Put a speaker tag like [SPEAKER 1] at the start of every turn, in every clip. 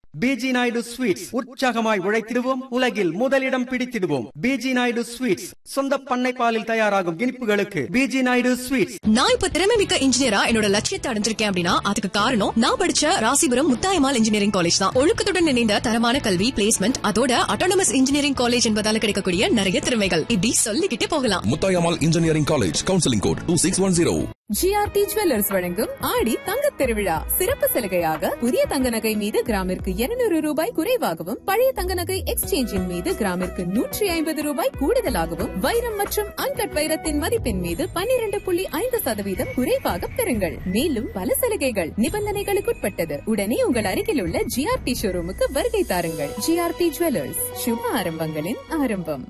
[SPEAKER 1] PG Naidu sweets உற்சாகமாய் உழைத்திடுவோம் உலகில் முதலிடம் பிடித்திடுவோம் பிஜி நாயுடு ஸ்வீட்ஸ் சொந்த பண்ணை பாலில் தயாராகும் இனிப்புகளுக்கு பிஜி நாயுடு ஸ்வீட்ஸ்
[SPEAKER 2] நான் இப்ப திறமை மிக்க இன்ஜினியரா என்னோட லட்சியத்தை அடைஞ்சிருக்கேன் அப்படின்னா அதுக்கு காரணம் நான் படிச்ச ராசிபுரம் முத்தாயமால் இன்ஜினியரிங் காலேஜ் தான் ஒழுக்கத்துடன் இணைந்த தரமான கல்வி பிளேஸ்மெண்ட் அதோட அட்டானமஸ் இன்ஜினியரிங் காலேஜ் என்பதால கிடைக்கக்கூடிய நிறைய திறமைகள் இப்படி சொல்லிக்கிட்டே போகலாம்
[SPEAKER 3] Muthayammal engineering college counselling code two six one zero
[SPEAKER 4] GRT jewellers வழங்கும் ஆடி தங்கத் திருவிழா சிறப்பு சலுகையாக புதிய தங்க நகை மீது கிராமிற்கு 200 ரூபாய் குறைவாகவும் பழைய தங்க நகை எக்ஸ்சேஞ்சின் மீது கிராமிற்கு நூற்றி ஐம்பது ரூபாய் கூடுதலாகவும் வைரம் மற்றும் அன்கட் வைரத்தின் மதிப்பின் மீது 12.5% புள்ளி ஐந்து சதவீதம் குறைவாக பெறுங்கள் மேலும் பல சலுகைகள் நிபந்தனைகளுக்குட்பட்டது உடனே உங்கள் அருகில் உள்ள ஜிஆர்டி ஷோரூமுக்கு வருகை தாருங்கள் ஜிஆர்டி ஜுவல்லர்ஸ் சுப ஆரம்பங்களின் ஆரம்பம்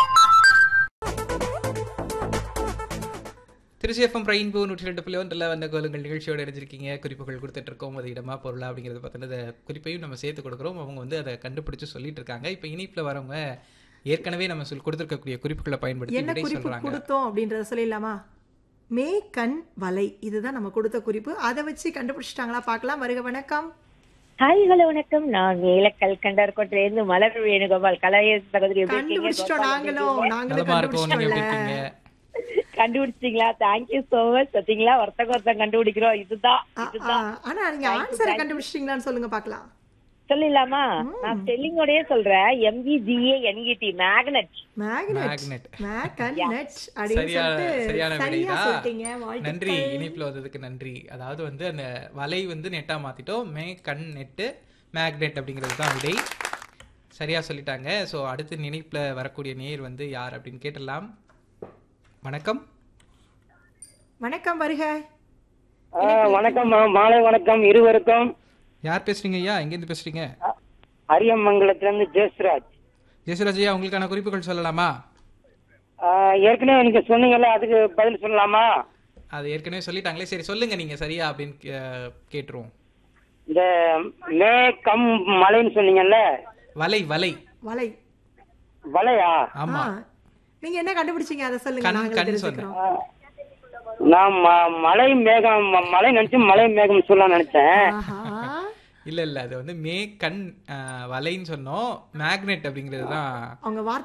[SPEAKER 5] திருச்சி எஃப்எம் ரெயின்போ நூற்றி ரெண்டு புள்ளி ஒன்றில் வந்த கோலுங்கள் நிகழ்ச்சியோடு இணைஞ்சிருக்கீங்க குறிப்புகள் கொடுத்துட்டு இருக்கோம் அது இடமா பொருளா அப்படிங்கிறத பற்றின அந்த குறிப்பையும் நம்ம சேர்த்து கொடுக்குறோம் அவங்க வந்து அதை கண்டுபிடிச்சு சொல்லிட்டு இருக்காங்க இப்போ இனிப்பில் வரவங்க ஏற்கனவே நம்ம சொல் கொடுத்துருக்கக்கூடிய குறிப்புகளை பயன்படுத்தி
[SPEAKER 6] என்ன
[SPEAKER 5] விடை
[SPEAKER 6] குறிப்பு
[SPEAKER 5] சொல்றாங்க
[SPEAKER 6] கொடுத்தோம் அப்படின்றத சொல்லிடலாமா மே கண் வலை இதுதான் நம்ம கொடுத்த குறிப்பு அதை வச்சு கண்டுபிடிச்சிட்டாங்களா பார்க்கலாம் வருக வணக்கம்
[SPEAKER 7] ஹாய் ஹலோ வணக்கம் நான் நீலக்கல் கண்டர்கோட்டிலிருந்து மலர் வேணுகோபால் கலைய சகோதரி எப்படி இருக்கீங்க?
[SPEAKER 6] கண்டுபிடிச்சிட்டோம் நாங்களும் நாங்களும்
[SPEAKER 5] நலமா இருக்கும் நீங்க எப்படி
[SPEAKER 6] கண்டுபிடிச்சிட்டோம்ல
[SPEAKER 5] இருக்கீங்க
[SPEAKER 7] கண்டுபிடிச்சிங்களா தேங்க்யூ சோ மச் பாத்தீங்களா ஒருத்தங்க ஒருத்தங்க கண்டுபிடிக்கிறோம் இதுதான்
[SPEAKER 6] ஆ, ஆ,
[SPEAKER 7] இதுதான்
[SPEAKER 6] ஆனா நீங்க ஆன்சரை கண்டுபிடிச்சிட்டீங்களான்னு சொல்லுங்க பார்க்கலாம்
[SPEAKER 7] சொல்லிடலாமா நான் ஸ்பெல்லிங்கோடயே சொல்றேன் M E G A N E T magnet
[SPEAKER 6] magnet
[SPEAKER 5] Magnet.
[SPEAKER 6] Magnet அப்படின்னு
[SPEAKER 5] சரியா
[SPEAKER 6] சொல்லிட்டு
[SPEAKER 5] சரியான
[SPEAKER 6] சரியா
[SPEAKER 5] விடைதா
[SPEAKER 6] சொல்லிட்டீங்க
[SPEAKER 5] நன்றி
[SPEAKER 6] வாழ்த்துக்கள்
[SPEAKER 5] இனிப்பில் வந்ததுக்கு நன்றி அதாவது வந்து அந்த வலை வந்து நெட்டா மாத்திட்டோம் மே கண் நெட்டு மேக்னெட் அப்படிங்கிறது தான் விடை சரியா சொல்லிட்டாங்க ஸோ அடுத்து நினைப்பில் வரக்கூடிய நேர் வந்து யார் அப்படின்னு கேட்டலாம் வணக்கம்
[SPEAKER 6] வணக்கம் வருக
[SPEAKER 8] வணக்கம் மா- மாலை வணக்கம் இருவருக்கும்
[SPEAKER 5] யார் பேசுறீங்க ஐயா எங்கேருந்து பேசுறீங்க
[SPEAKER 8] அரியமங்கலத்திலிருந்து ஜெயஸ்ராஜ்
[SPEAKER 5] ஜெயசுராஜ் ஐயா உங்களுக்கான குறிப்புகள் சொல்லலாமா
[SPEAKER 8] ஆஹ் ஏற்கனவே நீங்க சொன்னீங்கல்ல அதுக்கு பதில் சொல்லலாமா
[SPEAKER 5] அது ஏற்கனவே சொல்லிட்டாங்களே சரி சொல்லுங்க நீங்க சரியா அப்படின்னு கே- கேட்டுருவோம்
[SPEAKER 8] இந்த மே கம் மலைன்னு சொன்னீங்கல்ல
[SPEAKER 5] வலை வலை
[SPEAKER 6] வலை
[SPEAKER 8] வலையா
[SPEAKER 5] ஆமா
[SPEAKER 6] ஆ, நீங்க என்ன கண்டுபிடிச்சீங்க அதை சொல்லுங்க
[SPEAKER 5] கண்,
[SPEAKER 6] நாங்களும்
[SPEAKER 5] கண்
[SPEAKER 6] தெரிஞ்சுக்கிறோம்
[SPEAKER 8] நான் ம- மலை மேகம் ம- மலை நினைச்சு மலை மேகம் சொல்ல நினைச்சேன்
[SPEAKER 6] ஆஹா
[SPEAKER 5] இல்ல இல்ல அது வந்து மே கண் அஹ், வலைன்னு சொன்னோம் மேக்னெட் அப்படிங்கிறது தான்
[SPEAKER 6] அவங்க வார்த்தை